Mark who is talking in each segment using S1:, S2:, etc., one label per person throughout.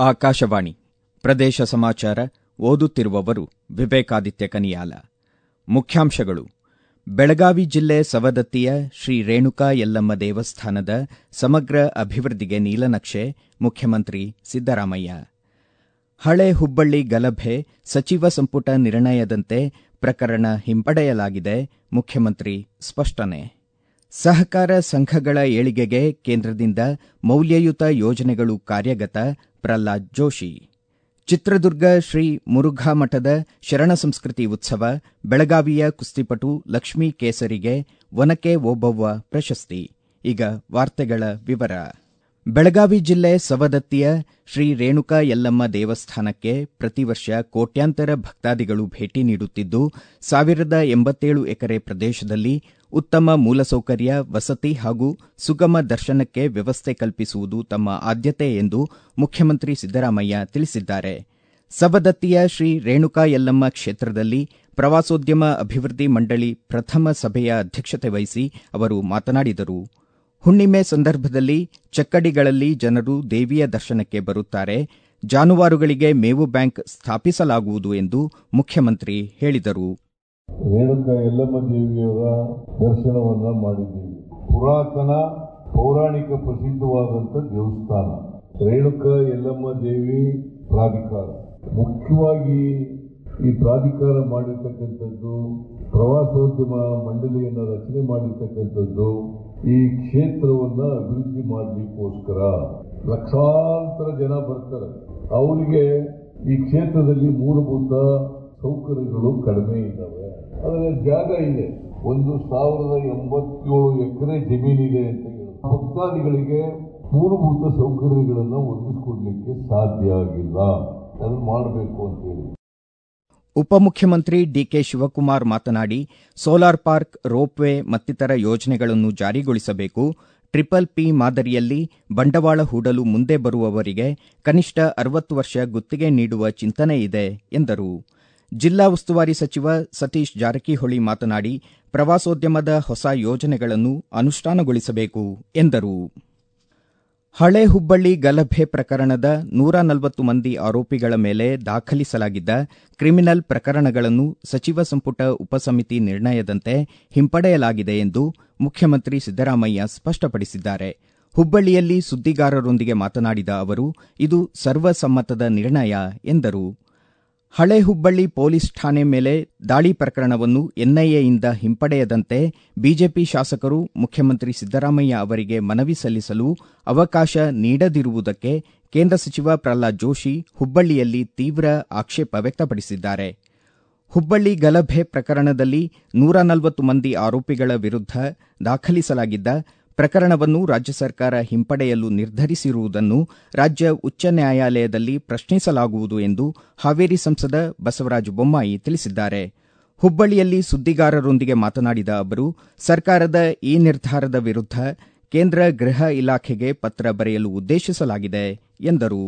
S1: ಆಕಾಶವಾಣಿ ಪ್ರದೇಶ ಸಮಾಚಾರ ಓದುತ್ತಿರುವವರು ವಿವೇಕಾದಿತ್ಯ ಕನಿಯಾಲ ಮುಖ್ಯಾಂಶಗಳು ಬೆಳಗಾವಿ ಜಿಲ್ಲೆ ಸವದತ್ತಿಯ ಶ್ರೀ ರೇಣುಕಾ ಯಲ್ಲಮ್ಮ ದೇವಸ್ಥಾನದ ಸಮಗ್ರ ಅಭಿವೃದ್ಧಿಗೆ ನೀಲನಕ್ಷೆ ಮುಖ್ಯಮಂತ್ರಿ ಸಿದ್ದರಾಮಯ್ಯ ಹಳೆ ಹುಬ್ಬಳ್ಳಿ ಗಲಭೆ ಸಚಿವ ಸಂಪುಟ ನಿರ್ಣಯದಂತೆ ಪ್ರಕರಣ ಹಿಂಪಡೆಯಲಾಗಿದೆ ಮುಖ್ಯಮಂತ್ರಿ ಸ್ಪಷ್ಟನೆ ಸಹಕಾರ ಸಂಘಗಳ ಏಳಿಗೆಗೆ ಕೇಂದ್ರದಿಂದ ಮೌಲ್ಯಯುತ ಯೋಜನೆಗಳು ಕಾರ್ಯಗತ ಪ್ರಹ್ಲಾದ್ ಜೋಶಿ ಚಿತ್ರದುರ್ಗ ಶ್ರೀ ಮುರುಘಾ ಮಠದ ಶರಣ ಸಂಸ್ಕೃತಿ ಉತ್ಸವ ಬೆಳಗಾವಿಯ ಕುಸ್ತಿಪಟು ಲಕ್ಷ್ಮೀ ಕೇಸರಿಗೆ ಒನಕೆ ಓಬವ್ವ ಪ್ರಶಸ್ತಿ ಈಗ ವಾರ್ತೆಗಳ ವಿವರ ಬೆಳಗಾವಿ ಜಿಲ್ಲೆ ಸವದತ್ತಿಯ ಶ್ರೀ ರೇಣುಕಾ ಯಲ್ಲಮ್ಮ ದೇವಸ್ಥಾನಕ್ಕೆ ಪ್ರತಿ ವರ್ಷ ಕೋಟ್ಯಾಂತರ ಭಕ್ತಾದಿಗಳು ಭೇಟಿ ನೀಡುತ್ತಿದ್ದು ಸಾವಿರದ ಎಂಬತ್ತೇಳು ಎಕರೆ ಪ್ರದೇಶದಲ್ಲಿ ಉತ್ತಮ ಮೂಲಸೌಕರ್ಯ ವಸತಿ ಹಾಗೂ ಸುಗಮ ದರ್ಶನಕ್ಕೆ ವ್ಯವಸ್ಥೆ ಕಲ್ಪಿಸುವುದು ತಮ್ಮ ಆದ್ಯತೆ ಎಂದು ಮುಖ್ಯಮಂತ್ರಿ ಸಿದ್ದರಾಮಯ್ಯ ತಿಳಿಸಿದ್ದಾರೆ ಸವದತ್ತಿಯ ಶ್ರೀ ರೇಣುಕಾ ಯಲ್ಲಮ್ಮ ಕ್ಷೇತ್ರದಲ್ಲಿ ಪ್ರವಾಸೋದ್ಯಮ ಅಭಿವೃದ್ಧಿ ಮಂಡಳಿ ಪ್ರಥಮ ಸಭೆಯ ಅಧ್ಯಕ್ಷತೆ ವಹಿಸಿ ಅವರು ಮಾತನಾಡಿದರು ಹುಣ್ಣಿಮೆ ಸಂದರ್ಭದಲ್ಲಿ ಚಕ್ಕಡಿಗಳಲ್ಲಿ ಜನರು ದೇವಿಯ ದರ್ಶನಕ್ಕೆ ಬರುತ್ತಾರೆ ಜಾನುವಾರುಗಳಿಗೆ ಮೇವು ಬ್ಯಾಂಕ್ ಸ್ಥಾಪಿಸಲಾಗುವುದು ಎಂದು ಮುಖ್ಯಮಂತ್ರಿ ಹೇಳಿದರು
S2: ರೇಣುಕಾ ಯಲ್ಲಮ್ಮ ದೇವಿಯವರ ದರ್ಶನವನ್ನ ಮಾಡಿದ್ದೀವಿ ಪುರಾತನ ಪೌರಾಣಿಕ ಪ್ರಸಿದ್ಧವಾದಂಥ ದೇವಸ್ಥಾನ ರೇಣುಕಾ ಯಲ್ಲಮ್ಮ ದೇವಿ ಪ್ರಾಧಿಕಾರ ಮುಖ್ಯವಾಗಿ ಈ ಪ್ರಾಧಿಕಾರ ಮಾಡಿರ್ತಕ್ಕಂಥದ್ದು ಪ್ರವಾಸೋದ್ಯಮ ಮಂಡಳಿಯನ್ನು ರಚನೆ ಮಾಡಿರ್ತಕ್ಕಂಥದ್ದು ಈ ಕ್ಷೇತ್ರವನ್ನ ಅಭಿವೃದ್ಧಿ ಮಾಡಲಿಕ್ಕೋಸ್ಕರ ಲಕ್ಷಾಂತರ ಜನ ಬರ್ತಾರೆ ಅವರಿಗೆ ಈ ಕ್ಷೇತ್ರದಲ್ಲಿ ಮೂಲಭೂತ ಸೌಕರ್ಯಗಳು ಕಡಿಮೆ ಇದ್ದಾವೆ ಅದರ ಜಾಗ ಇದೆ ಒಂದು ಸಾವಿರದ ಎಂಬತ್ತೇಳು ಎಕರೆ ಜಮೀನಿದೆ ಅಂತ ಹೇಳಿ ಭಕ್ತಾದಿಗಳಿಗೆ ಮೂಲಭೂತ ಸೌಕರ್ಯಗಳನ್ನು ಒದಗಿಸಿಕೊಡ್ಲಿಕ್ಕೆ ಸಾಧ್ಯ ಆಗಿಲ್ಲ ಅದನ್ನು ಮಾಡಬೇಕು ಅಂತ ಹೇಳಿ
S1: ಉಪಮುಖ್ಯಮಂತ್ರಿ ಡಿಕೆ ಶಿವಕುಮಾರ್ ಮಾತನಾಡಿ ಸೋಲಾರ್ ಪಾರ್ಕ್ ರೋಪ್ವೇ ಮತ್ತಿತರ ಯೋಜನೆಗಳನ್ನು ಜಾರಿಗೊಳಿಸಬೇಕು ಟ್ರಿಪಲ್ ಪಿ ಮಾದರಿಯಲ್ಲಿ ಬಂಡವಾಳ ಹೂಡಲು ಮುಂದೆ ಬರುವವರಿಗೆ ಕನಿಷ್ಠ ಅರವತ್ತು ವರ್ಷ ಗುತ್ತಿಗೆ ನೀಡುವ ಚಿಂತನೆ ಇದೆ ಎಂದರು ಜಿಲ್ಲಾ ಉಸ್ತುವಾರಿ ಸಚಿವ ಸತೀಶ್ ಜಾರಕಿಹೊಳಿ ಮಾತನಾಡಿ ಪ್ರವಾಸೋದ್ಯಮದ ಹೊಸ ಯೋಜನೆಗಳನ್ನು ಅನುಷ್ಠಾನಗೊಳಿಸಬೇಕು ಎಂದರು ಹಳೆ ಹುಬ್ಬಳ್ಳಿ ಗಲಭೆ ಪ್ರಕರಣದ ನೂರ ನಲವತ್ತು ಮಂದಿ ಆರೋಪಿಗಳ ಮೇಲೆ ದಾಖಲಿಸಲಾಗಿದ್ದ ಕ್ರಿಮಿನಲ್ ಪ್ರಕರಣಗಳನ್ನು ಸಚಿವ ಸಂಪುಟ ಉಪಸಮಿತಿ ನಿರ್ಣಯದಂತೆ ಹಿಂಪಡೆಯಲಾಗಿದೆ ಎಂದು ಮುಖ್ಯಮಂತ್ರಿ ಸಿದ್ದರಾಮಯ್ಯ ಸ್ಪಷ್ಟಪಡಿಸಿದ್ದಾರೆ ಹುಬ್ಬಳ್ಳಿಯಲ್ಲಿ ಸುದ್ದಿಗಾರರೊಂದಿಗೆ ಮಾತನಾಡಿದ ಅವರು ಇದು ಸರ್ವಸಮ್ಮತದ ನಿರ್ಣಯ ಎಂದರು ಹಳೆ ಹುಬ್ಬಳ್ಳಿ ಪೊಲೀಸ್ ಠಾಣೆ ಮೇಲೆ ದಾಳಿ ಪ್ರಕರಣವನ್ನು ಎನ್ಐಎಯಿಂದ ಹಿಂಪಡೆಯದಂತೆ ಬಿಜೆಪಿ ಶಾಸಕರು ಮುಖ್ಯಮಂತ್ರಿ ಸಿದ್ದರಾಮಯ್ಯ ಅವರಿಗೆ ಮನವಿ ಸಲ್ಲಿಸಲು ಅವಕಾಶ ನೀಡದಿರುವುದಕ್ಕೆ ಕೇಂದ್ರ ಸಚಿವ ಪ್ರಹ್ಲಾದ್ ಜೋಶಿ ಹುಬ್ಬಳ್ಳಿಯಲ್ಲಿ ತೀವ್ರ ಆಕ್ಷೇಪ ವ್ಯಕ್ತಪಡಿಸಿದ್ದಾರೆ ಹುಬ್ಬಳ್ಳಿ ಗಲಭೆ ಪ್ರಕರಣದಲ್ಲಿ ನೂರ ನಲವತ್ತು ಮಂದಿ ಆರೋಪಿಗಳ ವಿರುದ್ಧ ದಾಖಲಿಸಲಾಗಿದ್ದ ಪ್ರಕರಣವನ್ನು ರಾಜ್ಯ ಸರ್ಕಾರ ಹಿಂಪಡೆಯಲು ನಿರ್ಧರಿಸಿರುವುದನ್ನು ರಾಜ್ಯ ಉಚ್ಚ ನ್ಯಾಯಾಲಯದಲ್ಲಿ ಪ್ರಶ್ನಿಸಲಾಗುವುದು ಎಂದು ಹಾವೇರಿ ಸಂಸದ ಬಸವರಾಜ ಬೊಮ್ಮಾಯಿ ತಿಳಿಸಿದ್ದಾರೆ ಹುಬ್ಬಳ್ಳಿಯಲ್ಲಿ ಸುದ್ದಿಗಾರರೊಂದಿಗೆ ಮಾತನಾಡಿದ ಅವರು ಸರ್ಕಾರದ ಈ ನಿರ್ಧಾರದ ವಿರುದ್ಧ ಕೇಂದ್ರ ಗೃಹ ಇಲಾಖೆಗೆ ಪತ್ರ ಬರೆಯಲು ಉದ್ದೇಶಿಸಲಾಗಿದೆ ಎಂದರು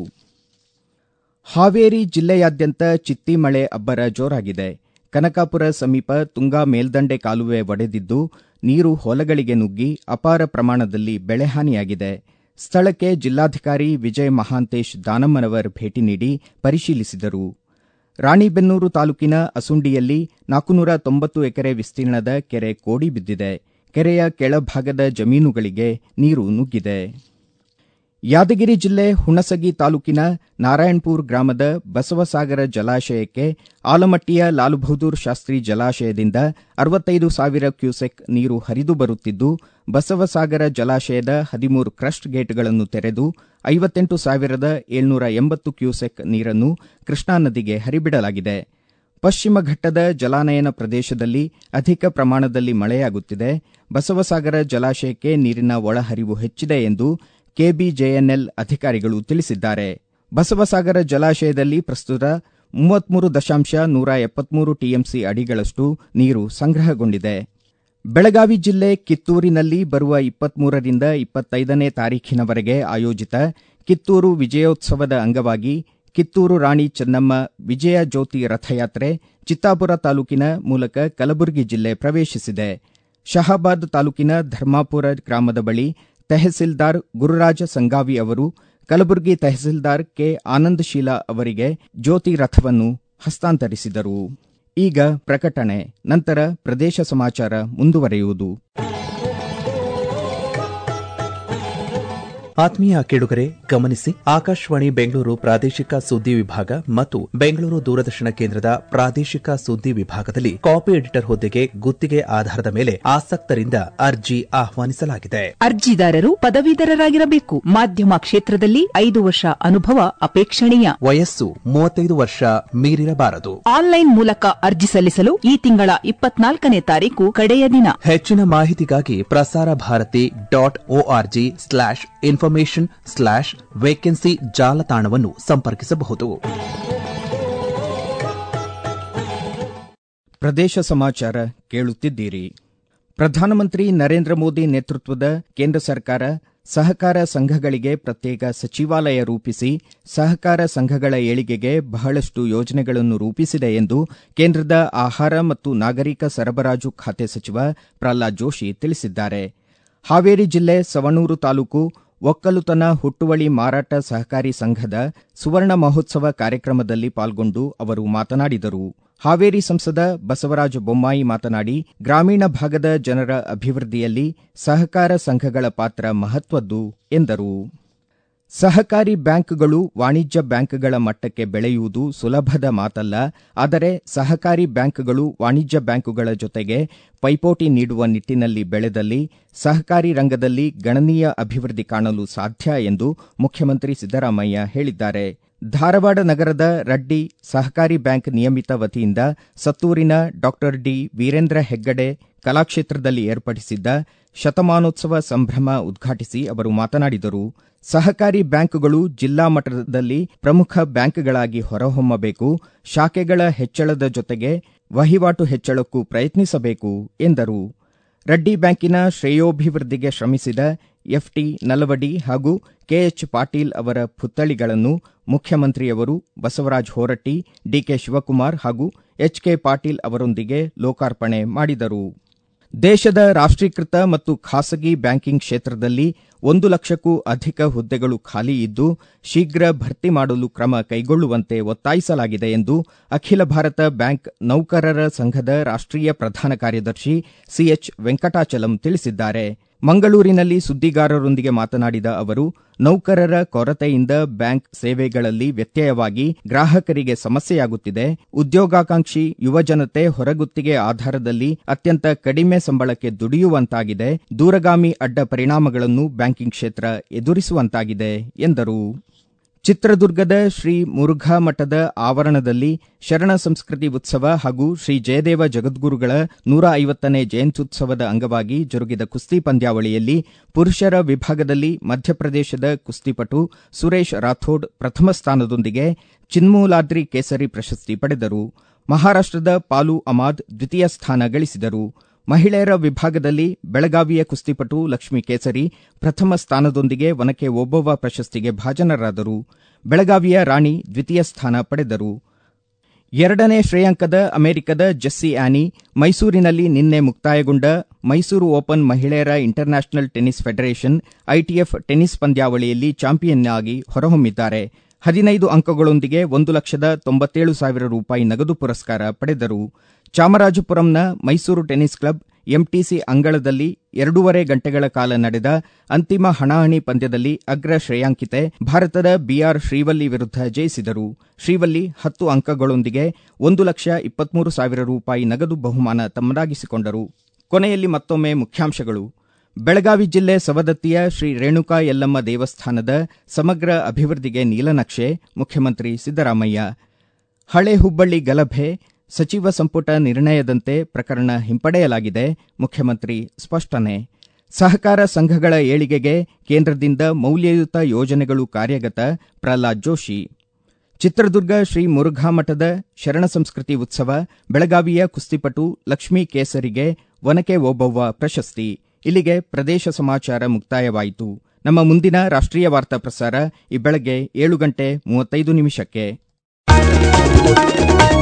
S1: ಹಾವೇರಿ ಜಿಲ್ಲೆಯಾದ್ಯಂತ ಚಿತ್ತಿ ಮಳೆ ಅಬ್ಬರ ಜೋರಾಗಿದೆ ಕನಕಾಪುರ ಸಮೀಪ ತುಂಗಾ ಮೇಲ್ದಂಡೆ ಕಾಲುವೆ ಒಡೆದಿದ್ದು ನೀರು ಹೊಲಗಳಿಗೆ ನುಗ್ಗಿ ಅಪಾರ ಪ್ರಮಾಣದಲ್ಲಿ ಬೆಳೆಹಾನಿಯಾಗಿದೆ ಸ್ಥಳಕ್ಕೆ ಜಿಲ್ಲಾಧಿಕಾರಿ ವಿಜಯ್ ಮಹಾಂತೇಶ್ ದಾನಮ್ಮನವರ್ ಭೇಟಿ ನೀಡಿ ಪರಿಶೀಲಿಸಿದರು ರಾಣಿಬೆನ್ನೂರು ತಾಲೂಕಿನ ಅಸುಂಡಿಯಲ್ಲಿ ನಾಲ್ಕುನೂರ ತೊಂಬತ್ತು ಎಕರೆ ವಿಸ್ತೀರ್ಣದ ಕೆರೆ ಕೋಡಿ ಬಿದ್ದಿದೆ ಕೆರೆಯ ಕೆಳಭಾಗದ ಜಮೀನುಗಳಿಗೆ ನೀರು ನುಗ್ಗಿದೆ ಯಾದಗಿರಿ ಜಿಲ್ಲೆ ಹುಣಸಗಿ ತಾಲೂಕಿನ ನಾರಾಯಣಪುರ ಗ್ರಾಮದ ಬಸವಸಾಗರ ಜಲಾಶಯಕ್ಕೆ ಆಲಮಟ್ಟಿಯ ಲಾಲ್ ಬಹದ್ದೂರ್ ಶಾಸ್ತ್ರಿ ಜಲಾಶಯದಿಂದ ಅರವತ್ತೈದು ಸಾವಿರ ಕ್ಯೂಸೆಕ್ ನೀರು ಹರಿದು ಬರುತ್ತಿದ್ದು ಬಸವಸಾಗರ ಜಲಾಶಯದ ಹದಿಮೂರು ಕ್ರಸ್ಟ್ ಗೇಟ್ಗಳನ್ನು ತೆರೆದು ಐವತ್ತೆಂಟು ಸಾವಿರದ ಏಳ್ನೂರ ಎಂಬತ್ತು ಕ್ಯೂಸೆಕ್ ನೀರನ್ನು ಕೃಷ್ಣಾ ನದಿಗೆ ಹರಿಬಿಡಲಾಗಿದೆ ಪಶ್ಚಿಮ ಘಟ್ಟದ ಜಲಾನಯನ ಪ್ರದೇಶದಲ್ಲಿ ಅಧಿಕ ಪ್ರಮಾಣದಲ್ಲಿ ಮಳೆಯಾಗುತ್ತಿದೆ ಬಸವಸಾಗರ ಜಲಾಶಯಕ್ಕೆ ನೀರಿನ ಒಳಹರಿವು ಹೆಚ್ಚಿದೆ ಎಂದು ಕೆಬಿಜೆಎನ್ಎಲ್ ಅಧಿಕಾರಿಗಳು ತಿಳಿಸಿದ್ದಾರೆ ಬಸವಸಾಗರ ಜಲಾಶಯದಲ್ಲಿ ಪ್ರಸ್ತುತ ಮೂವತ್ಮೂರು ದಶಾಂಶ ನೂರ ಎಪ್ಪತ್ಮೂರು ಟಿಎಂಸಿ ಅಡಿಗಳಷ್ಟು ನೀರು ಸಂಗ್ರಹಗೊಂಡಿದೆ ಬೆಳಗಾವಿ ಜಿಲ್ಲೆ ಕಿತ್ತೂರಿನಲ್ಲಿ ಬರುವ ಇಪ್ಪತ್ಮೂರರಿಂದ ಇಪ್ಪತ್ತೈದನೇ ತಾರೀಖಿನವರೆಗೆ ಆಯೋಜಿತ ಕಿತ್ತೂರು ವಿಜಯೋತ್ಸವದ ಅಂಗವಾಗಿ ಕಿತ್ತೂರು ರಾಣಿ ಚೆನ್ನಮ್ಮ ವಿಜಯ ಜ್ಯೋತಿ ರಥಯಾತ್ರೆ ಚಿತ್ತಾಪುರ ತಾಲೂಕಿನ ಮೂಲಕ ಕಲಬುರಗಿ ಜಿಲ್ಲೆ ಪ್ರವೇಶಿಸಿದೆ ಶಹಾಬಾದ್ ತಾಲೂಕಿನ ಧರ್ಮಾಪುರ ಗ್ರಾಮದ ಬಳಿ ತಹಸೀಲ್ದಾರ್ ಗುರುರಾಜ ಸಂಗಾವಿ ಅವರು ಕಲಬುರಗಿ ತಹಸೀಲ್ದಾರ್ ಕೆ ಆನಂದಶೀಲ ಅವರಿಗೆ ಜ್ಯೋತಿ ರಥವನ್ನು ಹಸ್ತಾಂತರಿಸಿದರು ಈಗ ಪ್ರಕಟಣೆ ನಂತರ ಪ್ರದೇಶ ಸಮಾಚಾರ ಮುಂದುವರೆಯುವುದು
S3: ಆತ್ಮೀಯ ಕೇಳುಗರೆ ಗಮನಿಸಿ ಆಕಾಶವಾಣಿ ಬೆಂಗಳೂರು ಪ್ರಾದೇಶಿಕ ಸುದ್ದಿ ವಿಭಾಗ ಮತ್ತು ಬೆಂಗಳೂರು ದೂರದರ್ಶನ ಕೇಂದ್ರದ ಪ್ರಾದೇಶಿಕ ಸುದ್ದಿ ವಿಭಾಗದಲ್ಲಿ ಕಾಪಿ ಎಡಿಟರ್ ಹುದ್ದೆಗೆ ಗುತ್ತಿಗೆ ಆಧಾರದ ಮೇಲೆ ಆಸಕ್ತರಿಂದ ಅರ್ಜಿ ಆಹ್ವಾನಿಸಲಾಗಿದೆ
S4: ಅರ್ಜಿದಾರರು ಪದವೀಧರರಾಗಿರಬೇಕು ಮಾಧ್ಯಮ ಕ್ಷೇತ್ರದಲ್ಲಿ ಐದು ವರ್ಷ ಅನುಭವ ಅಪೇಕ್ಷಣೀಯ
S3: ವಯಸ್ಸು ಮೂವತ್ತೈದು ವರ್ಷ ಮೀರಿರಬಾರದು
S4: ಆನ್ಲೈನ್ ಮೂಲಕ ಅರ್ಜಿ ಸಲ್ಲಿಸಲು ಈ ತಿಂಗಳ ಇಪ್ಪತ್ನಾಲ್ಕನೇ ತಾರೀಕು ಕಡೆಯ ದಿನ
S3: ಹೆಚ್ಚಿನ ಮಾಹಿತಿಗಾಗಿ Prasar Bharati dot ORG slash information slash vacancy ಜಾಲತಾಣವನ್ನು ಸಂಪರ್ಕಿಸಬಹುದು
S1: ಪ್ರದೇಶ ಸಮಾಚಾರ ಕೇಳುತ್ತಿದ್ದೀರಿ ಪ್ರಧಾನಮಂತ್ರಿ ನರೇಂದ್ರ ಮೋದಿ ನೇತೃತ್ವದ ಕೇಂದ್ರ ಸರ್ಕಾರ ಸಹಕಾರ ಸಂಘಗಳಿಗೆ ಪ್ರತ್ಯೇಕ ಸಚಿವಾಲಯ ರೂಪಿಸಿ ಸಹಕಾರ ಸಂಘಗಳ ಏಳಿಗೆಗೆ ಬಹಳಷ್ಟು ಯೋಜನೆಗಳನ್ನು ರೂಪಿಸಿದೆ ಎಂದು ಕೇಂದ್ರದ ಆಹಾರ ಮತ್ತು ನಾಗರಿಕ ಸರಬರಾಜು ಖಾತೆ ಸಚಿವ ಪ್ರಹ್ಲಾದ್ ಜೋಶಿ ತಿಳಿಸಿದ್ದಾರೆ ಹಾವೇರಿ ಜಿಲ್ಲೆ ಸವಣೂರು ತಾಲೂಕು ಒಕ್ಕಲುತನ ಹುಟ್ಟುವಳಿ ಮಾರಾಟ ಸಹಕಾರಿ ಸಂಘದ ಸುವರ್ಣ ಮಹೋತ್ಸವ ಕಾರ್ಯಕ್ರಮದಲ್ಲಿ ಪಾಲ್ಗೊಂಡು ಅವರು ಮಾತನಾಡಿದರು ಹಾವೇರಿ ಸಂಸದ ಬಸವರಾಜ ಬೊಮ್ಮಾಯಿ ಮಾತನಾಡಿ ಗ್ರಾಮೀಣ ಭಾಗದ ಜನರ ಅಭಿವೃದ್ಧಿಯಲ್ಲಿ ಸಹಕಾರ ಸಂಘಗಳ ಪಾತ್ರ ಮಹತ್ವದ್ದು ಎಂದರು ಸಹಕಾರಿ ಬ್ಯಾಂಕ್ಗಳು ವಾಣಿಜ್ಯ ಬ್ಯಾಂಕ್ಗಳ ಮಟ್ಟಕ್ಕೆ ಬೆಳೆಯುವುದು ಸುಲಭದ ಮಾತಲ್ಲ ಆದರೆ ಸಹಕಾರಿ ಬ್ಯಾಂಕ್ಗಳು ವಾಣಿಜ್ಯ ಬ್ಯಾಂಕುಗಳ ಜೊತೆಗೆ ಪೈಪೋಟಿ ನೀಡುವ ನಿಟ್ಟಿನಲ್ಲಿ ಬೆಳೆದಲ್ಲಿ ಸಹಕಾರಿ ರಂಗದಲ್ಲಿ ಗಣನೀಯ ಅಭಿವೃದ್ಧಿ ಕಾಣಲು ಸಾಧ್ಯ ಎಂದು ಮುಖ್ಯಮಂತ್ರಿ ಸಿದ್ದರಾಮಯ್ಯ ಹೇಳಿದ್ದಾರೆ ಧಾರವಾಡ ನಗರದ ರಡ್ಡಿ ಸಹಕಾರಿ ಬ್ಯಾಂಕ್ ನಿಯಮಿತ ವತಿಯಿಂದ ಸತ್ತೂರಿನ ಡಾಕ್ಟರ್ ಡಿ ವೀರೇಂದ್ರ ಹೆಗ್ಗಡೆ ಕಲಾಕ್ಷೇತ್ರದಲ್ಲಿ ಏರ್ಪಡಿಸಿದ್ದ ಶತಮಾನೋತ್ಸವ ಸಂಭ್ರಮ ಉದ್ಘಾಟಿಸಿ ಅವರು ಮಾತನಾಡಿದರು ಸಹಕಾರಿ ಬ್ಯಾಂಕ್ಗಳು ಜಿಲ್ಲಾ ಮಟ್ಟದಲ್ಲಿ ಪ್ರಮುಖ ಬ್ಯಾಂಕ್ಗಳಾಗಿ ಹೊರಹೊಮ್ಮಬೇಕು ಶಾಖೆಗಳ ಹೆಚ್ಚಳದ ಜೊತೆಗೆ ವಹಿವಾಟು ಹೆಚ್ಚಳಕ್ಕೂ ಪ್ರಯತ್ನಿಸಬೇಕು ಎಂದರು ರಡ್ಡಿ ಬ್ಯಾಂಕಿನ ಶ್ರೇಯೋಭಿವೃದ್ಧಿಗೆ ಶ್ರಮಿಸಿದ ಎಫ್ಟಿ ನಲವಡಿ ಹಾಗೂ ಕೆಎಚ್ ಪಾಟೀಲ್ ಅವರ ಪುತ್ಥಳಿಗಳನ್ನು ಮುಖ್ಯಮಂತ್ರಿಯವರು ಬಸವರಾಜ ಹೊರಟ್ಟಿ ಡಿಕೆ ಶಿವಕುಮಾರ್ ಹಾಗೂ ಎಚ್ಕೆ ಪಾಟೀಲ್ ಅವರೊಂದಿಗೆ ಲೋಕಾರ್ಪಣೆ ಮಾಡಿದರು ದೇಶದ ರಾಷ್ಟೀಕೃತ ಮತ್ತು ಖಾಸಗಿ ಬ್ಯಾಂಕಿಂಗ್ ಕ್ಷೇತ್ರದಲ್ಲಿ ಒಂದು ಲಕ್ಷಕ್ಕೂ ಅಧಿಕ ಹುದ್ದೆಗಳು ಖಾಲಿ ಇದ್ದು ಶೀಘ್ರ ಭರ್ತಿ ಮಾಡಲು ಕ್ರಮ ಕೈಗೊಳ್ಳುವಂತೆ ಒತ್ತಾಯಿಸಲಾಗಿದೆ ಎಂದು ಅಖಿಲ ಭಾರತ ಬ್ಯಾಂಕ್ ನೌಕರರ ಸಂಘದ ರಾಷ್ಟೀಯ ಪ್ರಧಾನ ಕಾರ್ಯದರ್ಶಿ ಸಿಎಚ್ ವೆಂಕಟಾಚಲಂ ತಿಳಿಸಿದ್ದಾರೆ ಮಂಗಳೂರಿನಲ್ಲಿ ಸುದ್ದಿಗಾರರೊಂದಿಗೆ ಮಾತನಾಡಿದ ಅವರು ನೌಕರರ ಕೊರತೆಯಿಂದ ಬ್ಯಾಂಕ್ ಸೇವೆಗಳಲ್ಲಿ ವ್ಯತ್ಯಯವಾಗಿ ಗ್ರಾಹಕರಿಗೆ ಸಮಸ್ಯೆಯಾಗುತ್ತಿದೆ ಉದ್ಯೋಗಾಕಾಂಕ್ಷಿ ಯುವಜನತೆ ಹೊರಗುತ್ತಿಗೆ ಆಧಾರದಲ್ಲಿ ಅತ್ಯಂತ ಕಡಿಮೆ ಸಂಬಳಕ್ಕೆ ದುಡಿಯುವಂತಾಗಿದೆ ದೂರಗಾಮಿ ಅಡ್ಡ ಪರಿಣಾಮಗಳನ್ನು ಬ್ಯಾಂಕಿಂಗ್ ಕ್ಷೇತ್ರ ಎದುರಿಸುವಂತಾಗಿದೆ ಎಂದರು ಚಿತ್ರದುರ್ಗದ ಶ್ರೀ ಮುರುಘಾ ಮಠದ ಆವರಣದಲ್ಲಿ ಶರಣ ಸಂಸ್ಕೃತಿ ಉತ್ಸವ ಹಾಗೂ ಶ್ರೀ ಜಯದೇವ ಜಗದ್ಗುರುಗಳ ನೂರ ಐವತ್ತನೇ ಜಯಂತ್ಯುತ್ಸವದ ಅಂಗವಾಗಿ ಜರುಗಿದ ಕುಸ್ತಿ ಪಂದ್ಯಾವಳಿಯಲ್ಲಿ ಪುರುಷರ ವಿಭಾಗದಲ್ಲಿ ಮಧ್ಯಪ್ರದೇಶದ ಕುಸ್ತಿಪಟು ಸುರೇಶ್ ರಾಥೋಡ್ ಪ್ರಥಮ ಸ್ಥಾನದೊಂದಿಗೆ ಚಿನ್ಮೂಲಾದ್ರಿ ಕೇಸರಿ ಪ್ರಶಸ್ತಿ ಪಡೆದರು ಮಹಾರಾಷ್ಟದ ಪಾಲು ಅಮಾದ್ ದ್ವಿತೀಯ ಸ್ಥಾನ ಗಳಿಸಿದರು ಮಹಿಳೆಯರ ವಿಭಾಗದಲ್ಲಿ ಬೆಳಗಾವಿಯ ಕುಸ್ತಿಪಟು ಲಕ್ಷ್ಮೀ ಕೇಸರಿ ಪ್ರಥಮ ಸ್ಥಾನದೊಂದಿಗೆ ಒನಕೆ ಓಬವ್ವ ಪ್ರಶಸ್ತಿಗೆ ಭಾಜನರಾದರು ಬೆಳಗಾವಿಯ ರಾಣಿ ದ್ವಿತೀಯ ಸ್ಥಾನ ಪಡೆದರು ಎರಡನೇ ಶ್ರೇಯಾಂಕದ ಅಮೆರಿಕದ ಜೆಸ್ಸಿ ಆನಿ ಮೈಸೂರಿನಲ್ಲಿ ನಿನ್ನೆ ಮುಕ್ತಾಯಗೊಂಡ ಮೈಸೂರು ಓಪನ್ ಮಹಿಳೆಯರ international tennis federation ITF tennis ಪಂದ್ಯಾವಳಿಯಲ್ಲಿ ಚಾಂಪಿಯನ್ ಆಗಿ ಹೊರಹೊಮ್ಮಿದ್ದಾರೆ ಹದಿನೈದು ಅಂಕಗಳೊಂದಿಗೆ ಒಂದು ಲಕ್ಷದ ತೊಂಬತ್ತೇಳು ಸಾವಿರ ರೂಪಾಯಿ ನಗದು ಪುರಸ್ಕಾರ ಪಡೆದರು ಚಾಮರಾಜಪುರಂನ ಮೈಸೂರು ಟೆನಿಸ್ ಕ್ಲಬ್ ಎಂಟಿಸಿ ಅಂಗಳದಲ್ಲಿ ಎರಡೂವರೆ ಗಂಟೆಗಳ ಕಾಲ ನಡೆದ ಅಂತಿಮ ಹಣಾಹಣಿ ಪಂದ್ಯದಲ್ಲಿ ಅಗ್ರ ಶ್ರೇಯಾಂಕಿತೆ ಭಾರತದ ಬಿಆರ್ ಶ್ರೀವಲ್ಲಿ ವಿರುದ್ಧ ಜಯಿಸಿದರು ಶ್ರೀವಲ್ಲಿ ಹತ್ತು ಅಂಕಗಳೊಂದಿಗೆ ಒಂದು ಲಕ್ಷ ಇಪ್ಪತ್ಮೂರು ಸಾವಿರ ರೂಪಾಯಿ ನಗದು ಬಹುಮಾನ ತಮ್ಮದಾಗಿಸಿಕೊಂಡರು ಕೊನೆಯಲ್ಲಿ ಮತ್ತೊಮ್ಮೆ ಮುಖ್ಯಾಂಶಗಳು ಬೆಳಗಾವಿ ಜಿಲ್ಲೆ ಸವದತ್ತಿಯ ಶ್ರೀ ರೇಣುಕಾ ಯಲ್ಲಮ್ಮ ದೇವಸ್ಥಾನದ ಸಮಗ್ರ ಅಭಿವೃದ್ಧಿಗೆ ನೀಲನಕ್ಷೆ ಮುಖ್ಯಮಂತ್ರಿ ಸಿದ್ದರಾಮಯ್ಯ ಹಳೆ ಹುಬ್ಬಳ್ಳಿ ಗಲಭೆ ಸಚಿವ ಸಂಪುಟ ನಿರ್ಣಯದಂತೆ ಪ್ರಕರಣ ಹಿಂಪಡೆಯಲಾಗಿದೆ ಮುಖ್ಯಮಂತ್ರಿ ಸ್ಪಷ್ಟನೆ ಸಹಕಾರ ಸಂಘಗಳ ಏಳಿಗೆಗೆ ಕೇಂದ್ರದಿಂದ ಮೌಲ್ಯಯುತ ಯೋಜನೆಗಳು ಕಾರ್ಯಗತ ಪ್ರಹ್ಲಾದ್ ಜೋಶಿ ಚಿತ್ರದುರ್ಗ ಶ್ರೀ ಮುರುಘಾ ಮಠದ ಶರಣ ಸಂಸ್ಕೃತಿ ಉತ್ಸವ ಬೆಳಗಾವಿಯ ಕುಸ್ತಿಪಟು ಲಕ್ಷ್ಮೀ ಕೇಸರಿಗೆ ಒನಕೆ ಓಬವ್ವ ಪ್ರಶಸ್ತಿ ಇಲ್ಲಿಗೆ ಪ್ರದೇಶ ಸಮಾಚಾರ ಮುಕ್ತಾಯವಾಯಿತು ನಮ್ಮ ಮುಂದಿನ ರಾಷ್ಟ್ರೀಯ ವಾರ್ತಾ ಪ್ರಸಾರ ಈ ಬೆಳಗ್ಗೆ ಏಳು ಗಂಟೆ ಮೂವತ್ತೈದು ನಿಮಿಷಕ್ಕೆ